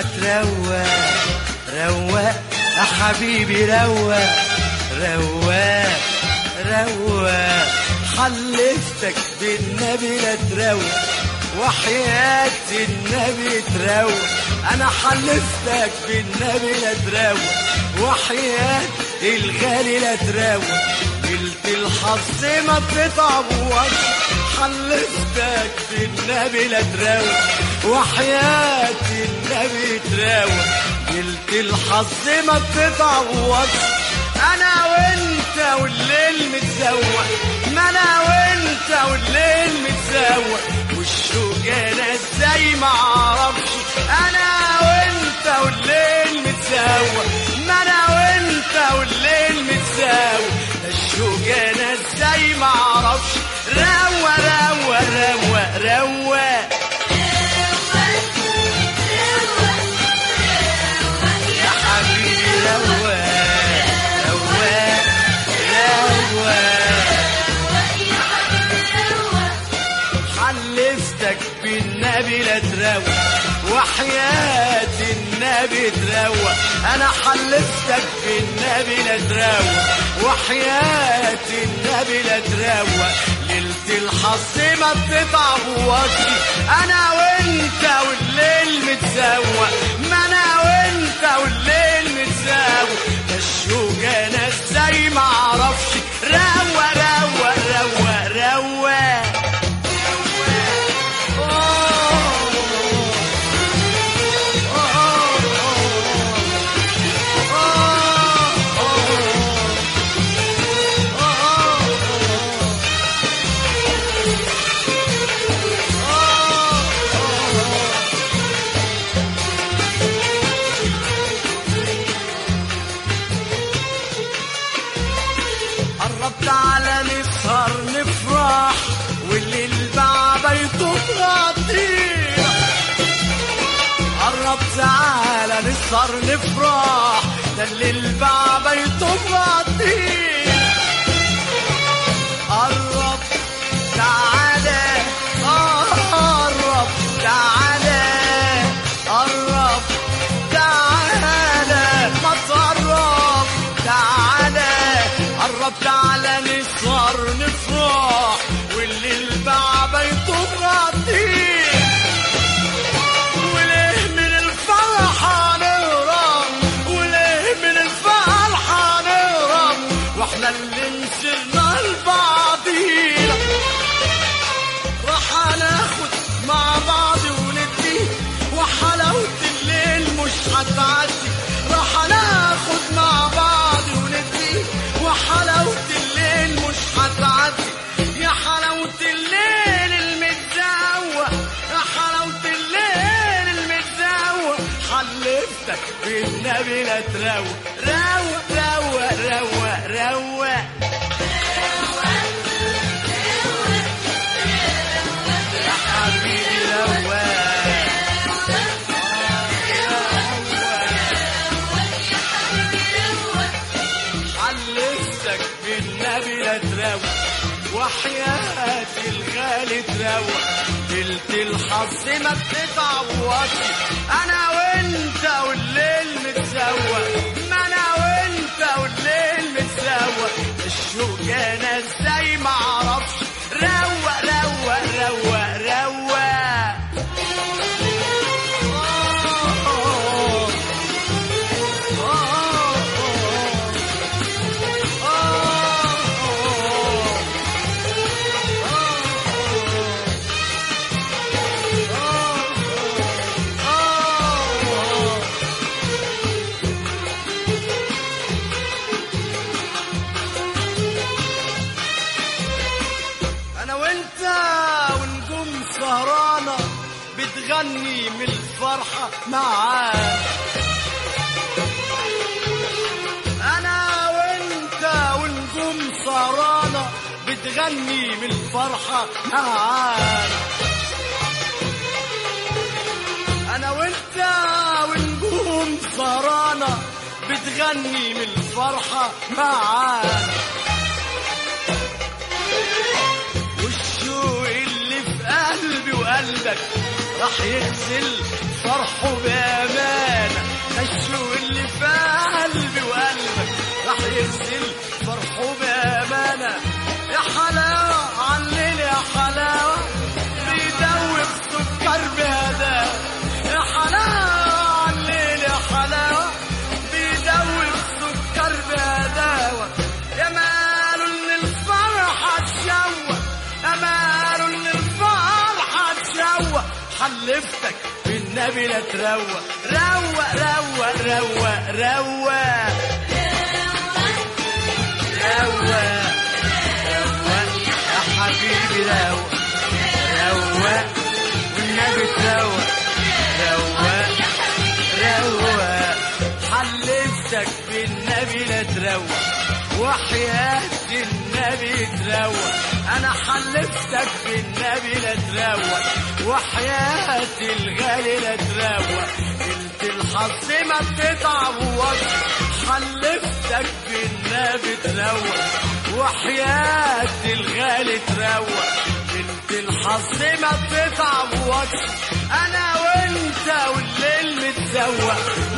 ما تروق روق يا حبيبي روق روق روق حلفتك بالنبي لا تروق وحياة النبي تروق انا حلفتك بالنبي لا تروق وحياة الغالي لا تروق قلت الحظ ما تتعبوش حلفتك بالنبي لا تروق وحياة النبي تروق قلت الحظ ما تتعوض انا وانت والليل متزوق ما انا وانت والليل متزوق والشوق انا ازاي ما اعرفش انا وانت والليل متزوق ما انا وانت والليل متزوق ده الشوق انا ازاي ما اعرفش روق روق روق روق يا حبيبي روق روق روق حلفتك بالنبي لا تروق وحياة النبي تروق انا حلفتك بالنبي لا تروق وحياة النبي لا تروق ليلة الحظ ما بتتعوضش انا وانت والليل متزوق ما انا وانت والليل متزوق ده الشوق انا ازاي ما اعرفش روق روق روق روق قربت على نسهر نفرح والليل بقى بيته غطيه قربت على نسهر نفرح ده الليل بقى بيته غطيه قرب تعالى آه، قرب تعالى قرب تعالى ما تقرب تعالى قرب تعالى نسهر نفرح والليل بقى بيته غطيه وليه من الفرحة نهرب وليه من الفرحة نهرب واحنا اللي نسرنا لبعضينا راح ناخد مع بعض وندي وحلاوة الليل مش هتعدي راح ناخد مع بعض وندي وحلاوة الليل مش هتعدي يا حلاوة الليل المتزوق يا حلاوة الليل المتزوق حلفتك بالنبي لا تروق روق روق روق روق يا حبيبي روق حلفتك بالنبي لا تروق وحياة الغالي تروق قلت الحظ ما بتتعوضش انا وانت والليل متسوق ما انا وانت والليل متسوق الشوق انا ازاي ما اعرفش روق روق روق روق انا وانت ونجوم سهرانة بتغني من الفرحة معانا انا وانت ونجوم سهرانة بتغني من الفرحة معانا انا وانت ونجوم سهرانة بتغني من الفرحة معانا والشوق اللي في قلبي وقلبك راح يغسل فرحه بأمانة خشوا اللي في قلبي وقلبك راح يغسل فرحه بأمانة يا حلاوة علل يا حلاوة بيدوب سكر بهداوة يا حلاوة علل يا حلاوة بيدوب سكر بهداوة يا ماله ان الفرحة تشوق يا ماله ان الفرحة تشوق حلفتك بالنبي لا تروق روق روق روق روق روق روق يا حبيبي روق روق والنبي تروق روق روق حلفتك بالنبي لا تروق وحياة النبي تروق انا حلفتك بالنبي لا تروق وحياة الغالي لا تروق انت الحظ ما بتتعوض حلفتك بالنبي تروق وحياة الغالي تروق انت الحظ ما بتتعوض انا وانت والليل متزوق